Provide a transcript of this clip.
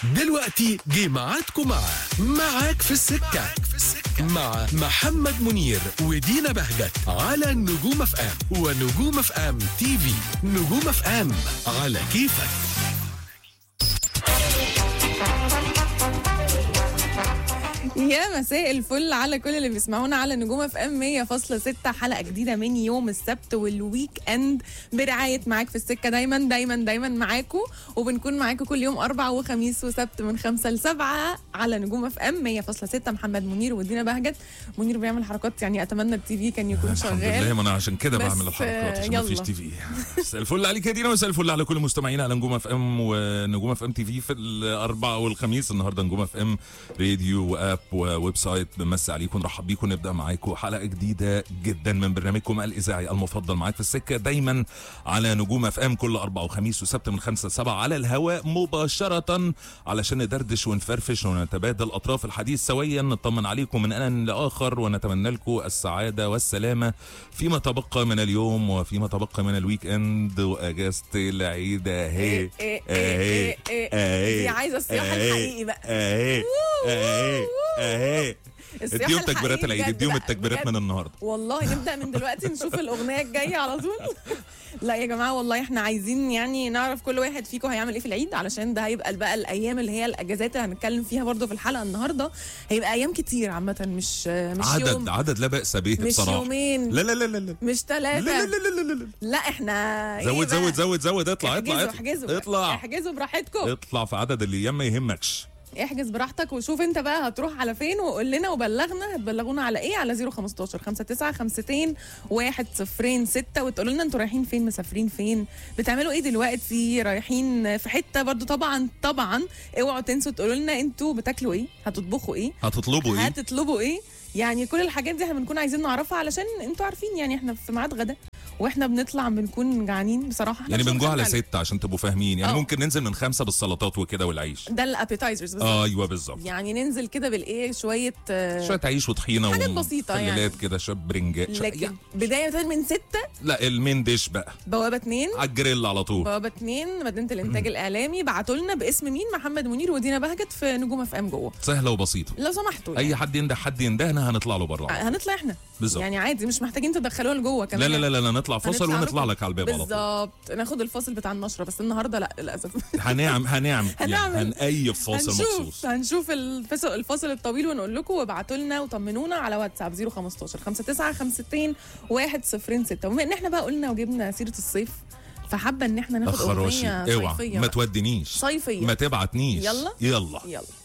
دلوقتي جه ميعادكم مع معاك في السكة مع محمد منير ودينا بهجت على نجوم اف ام ونجوم اف ام تي في نجوم اف ام على كيفك يا مساء الفل على كل اللي بيسمعونا على نجوم اف ام 100.6 حلقه جديده من يوم السبت والويك اند برعايه معاك في السكه دايما دايما دايما معاكم وبنكون معاكم كل يوم اربع وخميس وسبت من خمسة لسبعة على نجوم اف ام 100.6 محمد منير ودينا بهجت منير بيعمل حركات يعني اتمنى التي في كان يكون الحمد شغال لله ما انا عشان كده بس، بعمل الحركات عشان آه، ما فيش يلا. تي في مساء الفل عليك يا دينا مساء الفل على كل مستمعينا على نجوم اف ام ونجوم اف ام تي في في الاربعاء والخميس النهارده نجوم اف ام راديو واب وويب سايت بنمسي عليكم نرحب بيكم نبدا معاكم حلقه جديده جدا من برنامجكم الاذاعي المفضل معاك في السكه دايما على نجوم اف ام كل اربع وخميس وسبت من خمسة لسبعة على الهواء مباشره علشان ندردش ونفرفش ونتبادل اطراف الحديث سويا نطمن عليكم من ان لاخر ونتمنى لكم السعاده والسلامه فيما تبقى من اليوم وفيما تبقى من الويك اند واجازه العيد اهي إيه إيه إيه إيه إيه. دي عايزة الصياح الحقيقي بقى. اهي اهي اهي الصياح اديهم تكبيرات الحقيقي العيد بجد اديهم بقى، التكبيرات بجد. من النهارده والله نبدا من دلوقتي نشوف الاغنيه الجايه على طول لا يا جماعه والله احنا عايزين يعني نعرف كل واحد فيكم هيعمل ايه في العيد علشان ده هيبقى بقى الايام اللي هي الاجازات اللي هنتكلم فيها برضو في الحلقه النهارده هيبقى ايام كتير عامه مش مش عدد يوم عدد لا باس به مش بصراحه يومين لا لا لا لا لا مش لا لا ثلاثه لا لا لا لا لا احنا إيه زود بقى؟ زود زود زود اطلع اطلع احجزوا اطلع احجزوا اطلع احجزوا براحتكم اطلع في عدد الايام ما يهمكش احجز براحتك وشوف انت بقى هتروح على فين وقول لنا وبلغنا هتبلغونا على ايه على 015 59 52 1 0 6 وتقولوا لنا انتوا رايحين فين مسافرين فين بتعملوا ايه دلوقتي رايحين في حته برضو طبعا طبعا اوعوا تنسوا تقولوا لنا انتوا بتاكلوا ايه هتطبخوا ايه هتطلبوا ايه هتطلبوا ايه يعني كل الحاجات دي احنا بنكون عايزين نعرفها علشان انتوا عارفين يعني احنا في ميعاد غدا واحنا بنطلع بنكون جعانين بصراحه احنا يعني مش بنجوع على هنخبي عليكم. ستة عشان تبقوا فاهمين يعني اه. ممكن ننزل من خمسة بالسلطات وكده والعيش ده الابيتايزرز اه ايوه بالظبط يعني ننزل كده بالايه شويه آه، شويه عيش وطحينه حاجات بسيطة يعني. ومخللات كده شويه برنجات شوية- لكن يعني بداية من ستة لا المين ديش بقى بوابة اتنين على الجريل على طول بوابة اتنين مدينة الإنتاج الإعلامي بعتوا لنا باسم مين محمد منير ودينا بهجت في نجوم اف ام جوه سهله وبسيطه لو سمحتوا اي يعني. حد ينده حد يندهنا هنطلع له بره هنطلع احنا بالظبط. يعني عادي مش محتاجين تدخلوها لجوه كمان لا لا لا لا نطلع فاصل هنطلع ونطلع لكم. لك على الباب على طول بالظبط ناخد الفاصل بتاع النشرة بس النهارده لا للأسف هنعم هنعم هنعمل. يعني هنأيف فاصل هنشوف مخصوص هنشوف الفاصل الفاصل الطويل ونقول لكم وابعتوا لنا وطمنونا على واتساب 015 59 52 106 وبما ان احنا بقى قلنا وجبنا سيره الصيف فحابه ان احنا ناخد اخر وشي اغنيه اوعى صيفيه ما بقى. تودنيش صيفيه ما تبعتنيش يلا؟ يلا يلا